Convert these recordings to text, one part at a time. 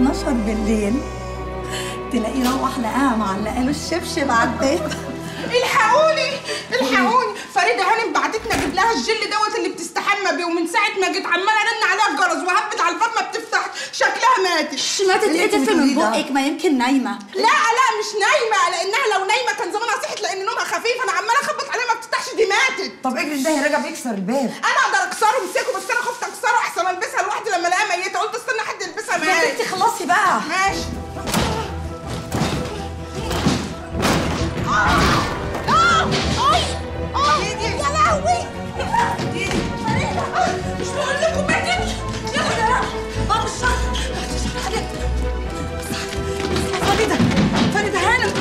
12 بالليل تلاقيه روح لقاها معلقه له الشبشب على البيت الحقوني الحقوني فريده هانم بعتتنا اجيب لها الجل دوت اللي بتستحمى بيه ومن ساعه ما جيت عماله ارن عليها الجرس وهبت على الباب ما بتفتحش شكلها ماتت ماتت اللي ايه انت تفل بتقوليه من ده؟ بقك ما يمكن نايمه لا لا مش نايمه لانها لو نايمه كان زمانها صحت لان نومها خفيف انا عماله اخبط عليها ما بتفتحش دي ماتت طب اجري ده هيرجع بيكسر الباب انا اقدر اكسره امسكه بس انا خفت اكسره احسن البسها لوحدي لما الاقيها ميته قلت استنى حد يلبسها يا معايا بنتي خلصي بقى ماشي يا لهوي مش بقول لكم ماتت يلا بعد الشر فريده فريده هانم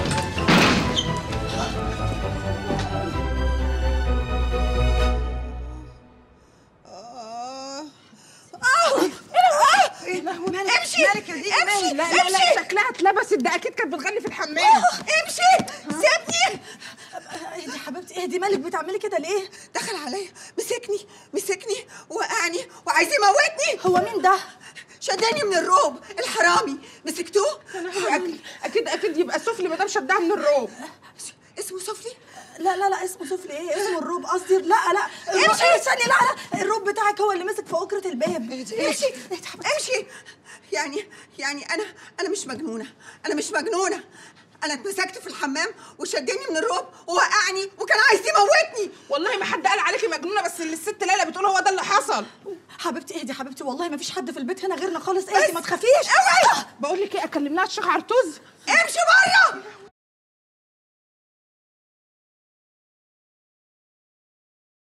ايه لهوي مالك؟ امشي مالك يا ديدي؟ امشي مالك؟ لا لا لا شكلها اتلبست ده اكيد كانت بتغني في الحمام امشي سيبني اهدي حبيبتي اهدي مالك بتعملي كده ليه دخل عليا مسكني مسكني وقعني وعايز يموتني هو مين ده شداني من الروب الحرامي مسكتوه اكيد اكيد اكيد يبقى سفلي ما دام شدها من الروب اسمه سفلي لا لا لا اسمه سفلي ايه اسمه الروب قصدي لا لا الروب امشي. ايه استني لا لا الروب بتاعك هو اللي مسك في أكرة الباب امشي امشي يعني يعني انا انا مش مجنونه انا مش مجنونه انا اتمسكت في الحمام وشدني من الروب ووقعني وكان عايز يموتني والله ما حد قال عليكي مجنونه بس اللي الست ليلى بتقول هو ده اللي حصل حبيبتي اهدي حبيبتي والله ما فيش حد في البيت هنا غيرنا خالص اهدي ما تخافيش اوعي بقول لك ايه اكلم لها الشيخ عرطوز